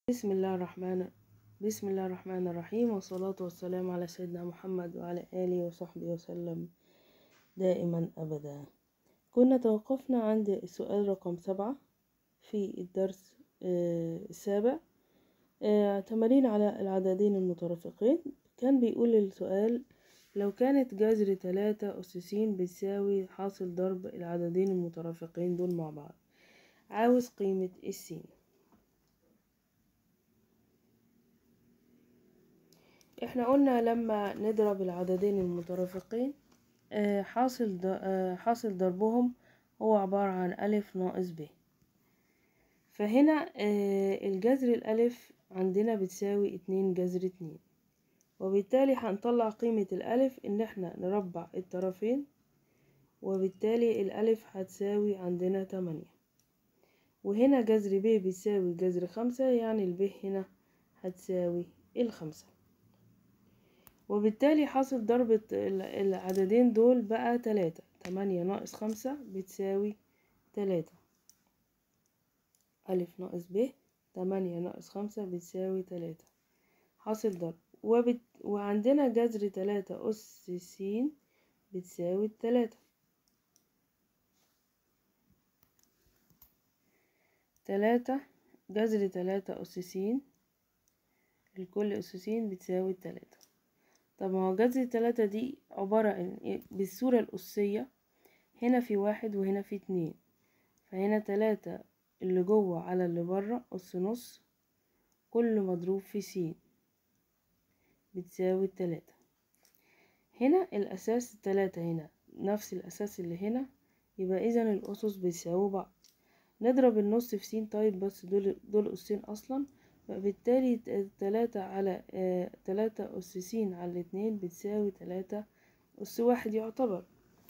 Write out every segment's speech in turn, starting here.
بسم الله الرحمن بسم الله الرحمن الرحيم والصلاة والسلام على سيدنا محمد وعلى آله وصحبه وسلم دائما أبدا كنا توقفنا عند السؤال رقم سبعة في الدرس آه، السابع آه، تمارين على العددين المترافقين كان بيقول السؤال لو كانت جذر تلاتة أس س بتساوي حاصل ضرب العددين المترافقين دول مع بعض عاوز قيمة السين احنا قلنا لما نضرب العددين المترافقين آه، حاصل ض- آه، حاصل ضربهم هو عبارة عن ألف ناقص ب فهنا آه، الجذر الألف عندنا بتساوي اتنين جذر اتنين وبالتالي هنطلع قيمة الألف إن احنا نربع الطرفين وبالتالي الألف هتساوي عندنا تمانية وهنا جذر ب بيساوي جذر خمسة يعني الب هنا هتساوي الخمسة وبالتالي حاصل ضرب الت- ال- العددين دول بقى تلاتة تمانية ناقص خمسة بتساوي تلاتة ألف ناقص ب تمانية ناقص خمسة بتساوي تلاتة حاصل ضرب وبت... وعندنا جذر تلاتة أس س بتساوي التلاتة تلاتة جذر تلاتة أس س لكل أس س بتساوي التلاتة طب ما هو جذر التلاتة دي عبارة عن إيه؟ بالصورة الأسية هنا في واحد وهنا في اتنين فهنا تلاتة اللي جوه على اللي بره أس نص كل مضروب في س بتساوي التلاتة هنا الأساس التلاتة هنا نفس الأساس اللي هنا يبقى إذا الأسس بيساووا بعض نضرب النص في س طيب بس دول دول أسين أصلا فبالتالي ت- تلاتة على آه تلاتة أس س على الاتنين بتساوي تلاتة أس واحد يعتبر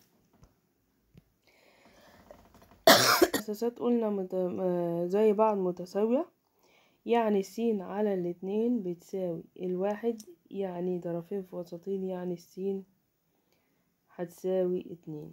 أساسات قلنا مت... آه، زي بعض متساوية يعني س على الاتنين بتساوي الواحد يعني ضربين في وسطين يعني السين هتساوي اتنين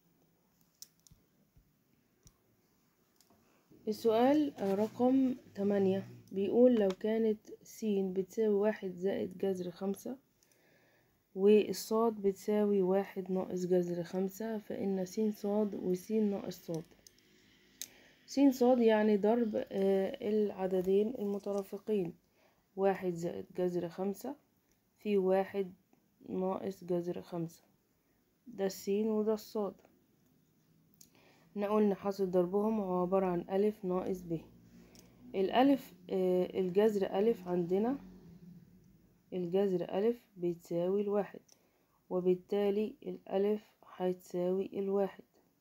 السؤال رقم تمانية بيقول لو كانت س بتساوي واحد زائد جذر خمسة والصاد بتساوي واحد ناقص جذر خمسة فإن س صاد وس ناقص صاد س صاد يعني ضرب آه، العددين المترافقين واحد زائد جذر خمسة في واحد ناقص جذر خمسة ده السين وده الصاد احنا قلنا حاصل ضربهم هو عبارة عن ألف ناقص ب الألف آه، الجذر ألف عندنا الجذر ألف بيتساوي الواحد وبالتالي الألف هتساوي الواحد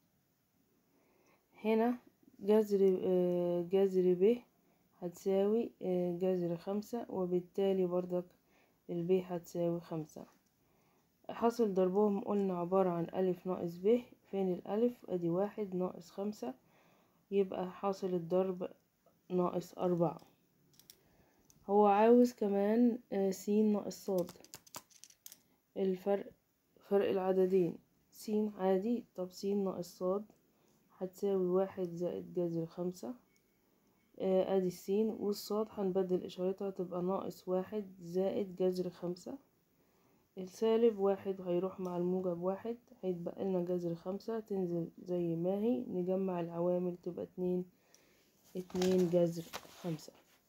هنا جذر آه، جذر ب هتساوي آه، جذر خمسة وبالتالي برضك الب هتساوي خمسة حاصل ضربهم قلنا عبارة عن ألف ناقص ب فين الألف أدي واحد ناقص خمسة يبقى حاصل الضرب ناقص أربعة هو عاوز كمان آه، س ناقص صاد الفرق فرق العددين س عادي طب س ناقص صاد هتساوي واحد زائد جذر خمسة آه، ادي السين والصاد هنبدل اشارتها تبقى ناقص واحد زائد جذر خمسة السالب واحد هيروح مع الموجب واحد هيتبقى لنا جذر خمسة تنزل زي ما هي نجمع العوامل تبقى اتنين اتنين جذر خمسة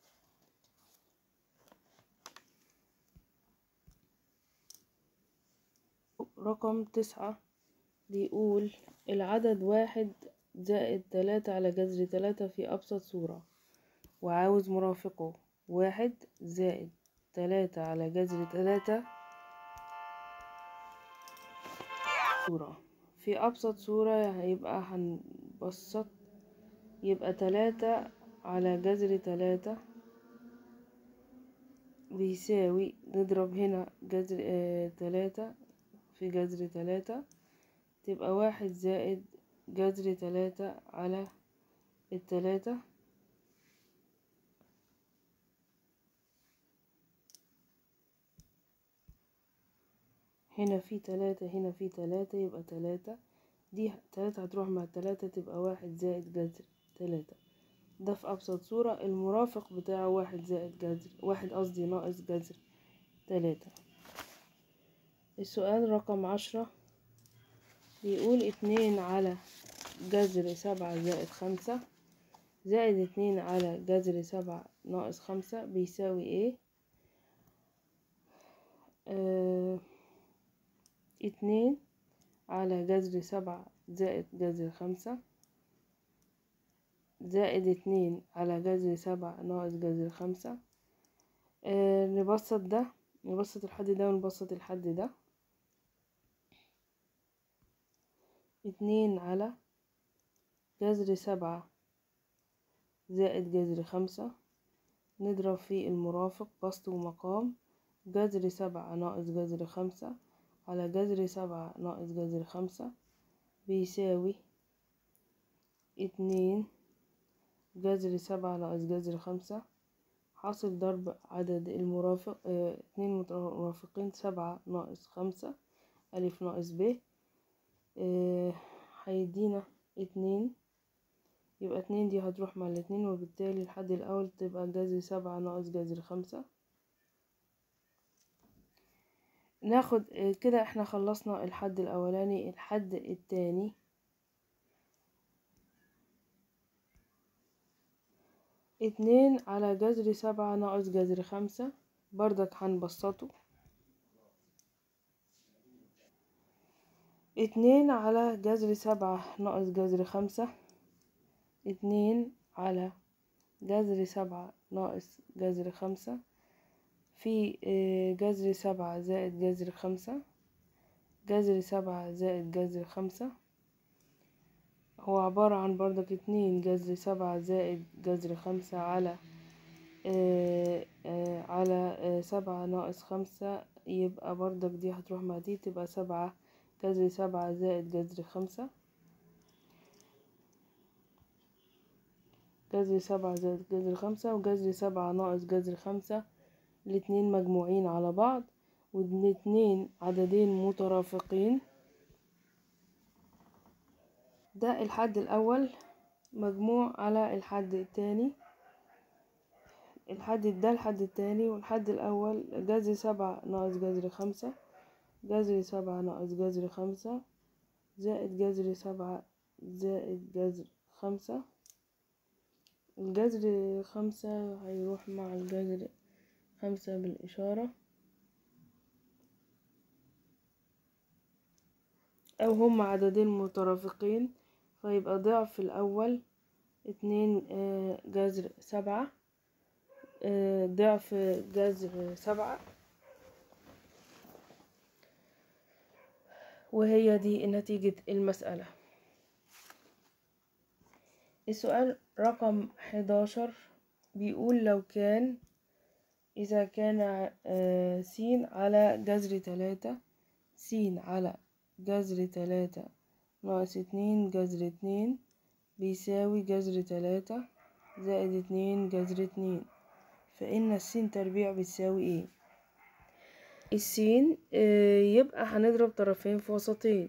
رقم تسعة بيقول العدد واحد زائد تلاتة على جذر تلاتة في أبسط صورة وعاوز مرافقه واحد زائد تلاتة على جذر تلاتة صورة في أبسط صورة هيبقى هنبسط يبقى تلاتة على جذر تلاتة بيساوي نضرب هنا جذر آه تلاتة في جذر تلاتة تبقى واحد زائد جذر تلاتة على التلاتة هنا في تلاتة هنا في تلاتة يبقى تلاتة دي تلاتة هتروح مع تلاتة تبقى واحد زائد جذر تلاتة ده في أبسط صورة المرافق بتاعه واحد زائد جذر واحد قصدي ناقص جذر تلاتة السؤال رقم عشرة بيقول اتنين على جذر سبعة زائد خمسة زائد اتنين على جذر سبعة ناقص خمسة بيساوي ايه اه اتنين على جذر سبعة زائد جذر خمسة زائد اتنين على جذر سبعة ناقص جذر خمسة اه نبسط ده نبسط الحد ده ونبسط الحد ده اتنين على جذر سبعة زائد جذر خمسة نضرب في المرافق بسط ومقام جذر سبعة ناقص جذر خمسة على جذر سبعة ناقص جذر خمسة بيساوي اتنين جذر سبعة ناقص جذر خمسة حاصل ضرب عدد المرافق اه اتنين مرافقين سبعة ناقص خمسة ألف ناقص ب اه هيدينا اتنين يبقى اتنين دي هتروح مع الاتنين وبالتالي الحد الأول تبقى جذر سبعة ناقص جذر خمسة ناخد كده احنا خلصنا الحد الأولاني الحد التاني اتنين على جذر سبعة ناقص جذر خمسة بردك هنبسطه اتنين على جذر سبعة ناقص جذر خمسة اتنين على جذر سبعة ناقص جذر خمسة في جذر سبعة زائد جذر خمسة جذر سبعة زائد جذر خمسة هو عبارة عن بردك اتنين جذر سبعة زائد جذر خمسة على آآ آآ على سبعة ناقص خمسة يبقى بردك دي هتروح مع دي تبقى سبعة جذر سبعة زائد جذر خمسة جذر سبعة زائد جذر خمسة وجذر سبعة ناقص جذر خمسة الاتنين مجموعين على بعض والاتنين عددين مترافقين ده الحد الأول مجموع على الحد التاني الحد ده الحد التاني والحد الأول جذر سبعة ناقص جذر خمسة جذر سبعة ناقص جذر خمسة زائد جذر سبعة زائد جذر خمسة الجذر خمسة هيروح مع الجذر خمسة بالإشارة أو هما عددين مترافقين فيبقى ضعف الأول اتنين جذر سبعة ضعف جذر سبعة وهي دي نتيجة المسألة السؤال رقم حداشر بيقول لو كان إذا كان س على جذر تلاتة س على جذر تلاتة ناقص اتنين جذر اتنين بيساوي جذر تلاتة زائد اتنين جذر اتنين فإن السين تربيع بتساوي ايه السين يبقى هنضرب طرفين في وسطين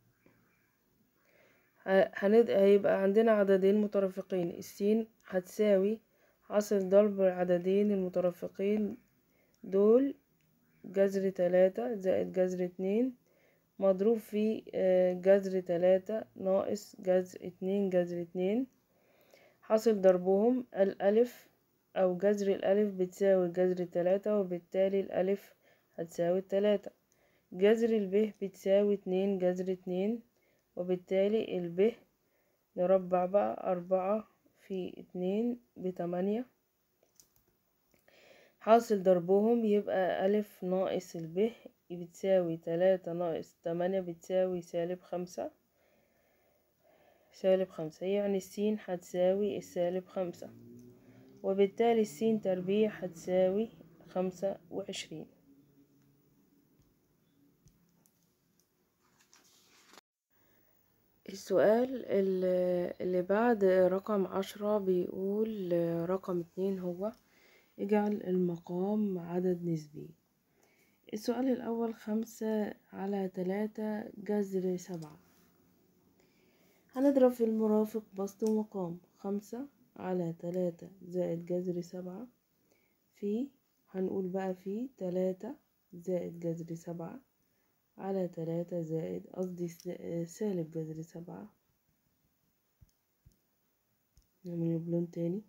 هند... هيبقى عندنا عددين مترافقين السين هتساوي حاصل ضرب العددين المترافقين دول جذر تلاتة زائد جذر اتنين مضروب في جذر تلاتة ناقص جذر اتنين جذر اتنين حاصل ضربهم الألف أو جذر الألف بتساوي جذر تلاتة وبالتالي الألف هتساوي تلاتة جذر الب بتساوي اتنين جذر اتنين وبالتالي الب نربع بقى أربعة في اتنين بتمانية حاصل ضربهم يبقى ألف ناقص الب بتساوي تلاتة ناقص تمانية بتساوي سالب خمسة سالب خمسة يعني السين هتساوي السالب خمسة وبالتالي السين تربيع هتساوي خمسة وعشرين السؤال اللي بعد رقم عشرة بيقول رقم اتنين هو اجعل المقام عدد نسبي السؤال الأول خمسة على تلاتة جذر سبعة هنضرب في المرافق بسط ومقام خمسة على تلاتة زائد جذر سبعة في هنقول بقى في تلاتة زائد جذر سبعة على تلاتة زائد قصدي سالب جذر سبعة نعمل بلون تاني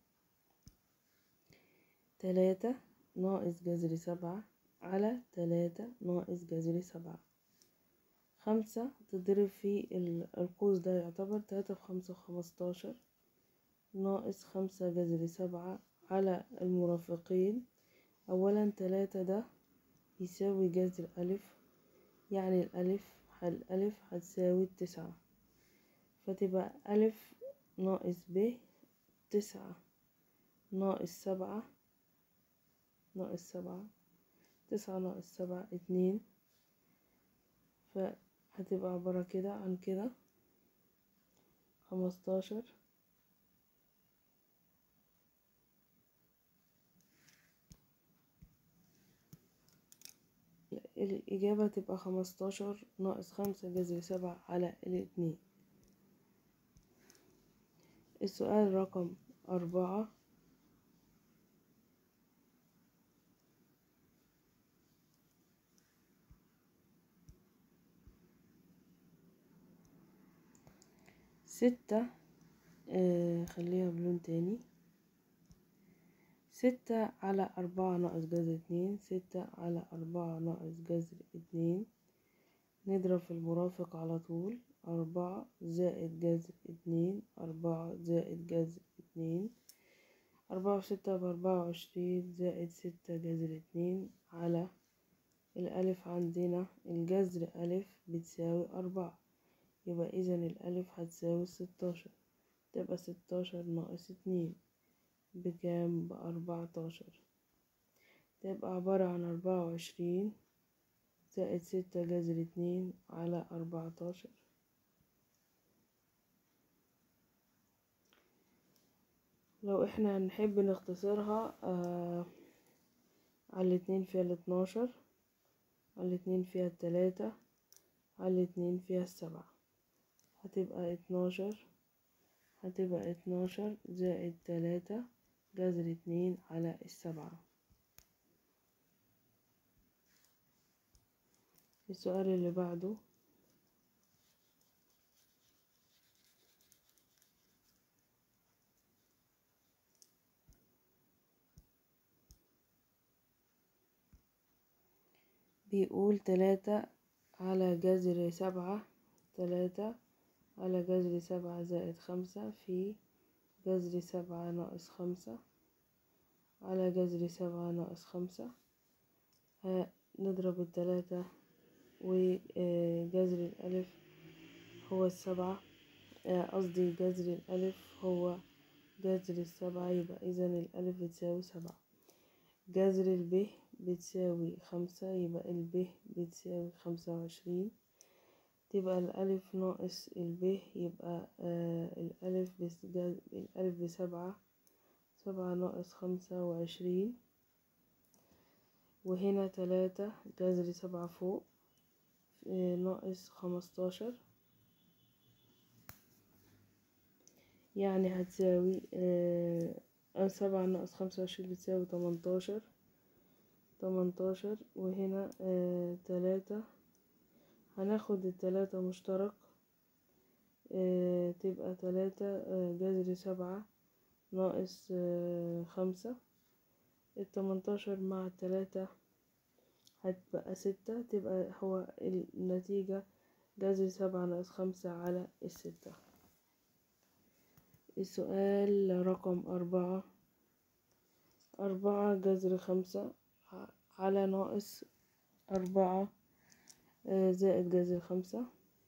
تلاتة ناقص جذر سبعة على تلاتة ناقص جذر سبعة خمسة تضرب في القوس ده يعتبر تلاتة في خمسة خمستاشر ناقص خمسة جذر سبعة على المرافقين أولا تلاتة ده يساوي جذر ألف يعني الألف الألف هتساوي التسعة فتبقى ألف ناقص ب تسعة ناقص سبعة ناقص سبعة تسعة ناقص سبعة اتنين فهتبقى عبارة كده عن كده خمستاشر الإجابة تبقى خمستاشر ناقص خمسة جذر سبعة على الاتنين السؤال رقم أربعة ستة آه خليها بلون تاني ستة على أربعة ناقص جذر اتنين ستة على أربعة ناقص جذر اتنين نضرب في المرافق على طول أربعة زائد جذر اتنين أربعة زائد جذر اتنين أربعة وستة بأربعة وعشرين زائد ستة جذر اتنين على الألف عندنا الجذر ألف بتساوي أربعة يبقى إذا الألف هتساوي ستاشر تبقى ستاشر ناقص اتنين بكام بأربعتاشر تبقى عبارة عن أربعة وعشرين زائد ستة جذر اتنين على أربعتاشر لو احنا هنحب نختصرها آه على الاتنين فيها الاتناشر على الاتنين فيها التلاتة على الاتنين فيها السبعة هتبقى اتناشر هتبقى اتناشر زائد تلاتة جذر اتنين على السبعة السؤال اللي بعده بيقول تلاتة على جذر سبعة تلاتة على جذر سبعة زائد خمسة في جذر سبعة ناقص خمسة على جذر سبعة ناقص خمسة نضرب التلاتة وجذر الألف هو السبعة قصدي جذر الألف هو جذر السبعة يبقى إذا الألف بتساوي سبعة جذر الب بتساوي خمسة يبقى الب بتساوي خمسة وعشرين تبقى الألف ناقص الب يبقى آه الألف بس الألف بسبعة سبعة ناقص خمسة وعشرين وهنا تلاتة جذر سبعة فوق آه ناقص خمستاشر يعني هتساوي آه سبعة ناقص خمسة وعشرين بتساوي تمنتاشر تمنتاشر وهنا آه تلاتة هناخد التلاتة مشترك آه تبقى تلاتة آه جذر سبعة ناقص آه خمسة التمنتاشر مع التلاتة هتبقى ستة تبقى هو النتيجة جذر سبعة ناقص خمسة على الستة السؤال رقم أربعة أربعة جذر خمسة على ناقص أربعة زائد جذر خمسة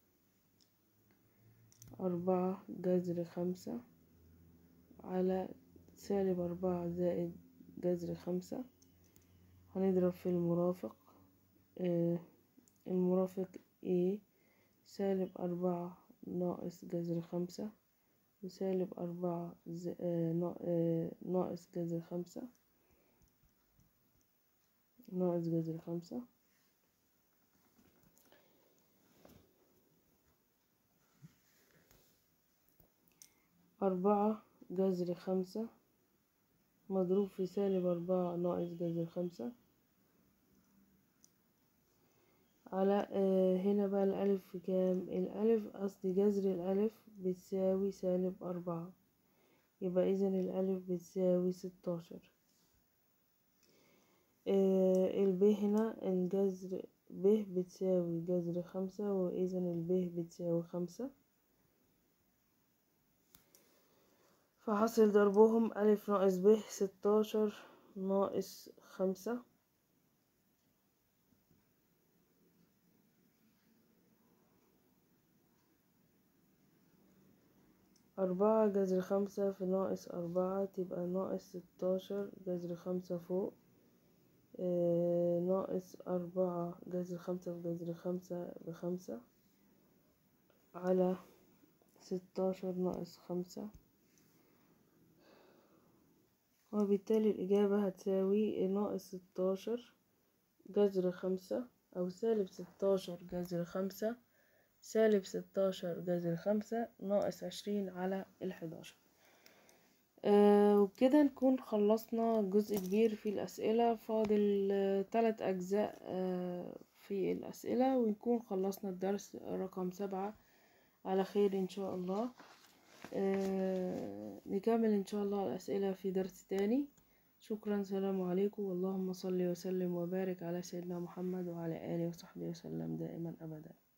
أربعة جذر خمسة على سالب أربعة زائد جذر خمسة هنضرب في المرافق المرافق A سالب أربعة ناقص جذر خمسة وسالب أربعة ناقص جذر خمسة ناقص جذر خمسة أربعة جذر خمسة مضروب في سالب أربعة ناقص جذر خمسة على آه هنا بقى الألف في كام الألف قصدي جذر الألف بتساوي سالب أربعة يبقى إذا الألف بتساوي ستاشر آه الب هنا الجذر ب بتساوي جذر خمسة وإذا الب بتساوي خمسة فحصل ضربهم ألف ناقص ب ستاشر ناقص خمسة أربعة جذر خمسة في ناقص أربعة تبقى ناقص ستاشر جذر خمسة فوق آه ناقص أربعة جذر خمسة في جذر خمسة بخمسة على ستاشر ناقص خمسة وبالتالي الإجابة هتساوي ناقص ستاشر جذر خمسة أو سالب ستاشر جذر خمسة سالب ستاشر جذر خمسة ناقص عشرين على الحداشر آه وبكده نكون خلصنا جزء كبير في الأسئلة فاضل آه تلات أجزاء آه في الأسئلة ونكون خلصنا الدرس رقم سبعة على خير إن شاء الله آه نكمل إن شاء الله الأسئلة في درس تاني شكرا سلام عليكم اللهم صل وسلم وبارك على سيدنا محمد وعلى آله وصحبه وسلم دائما أبدا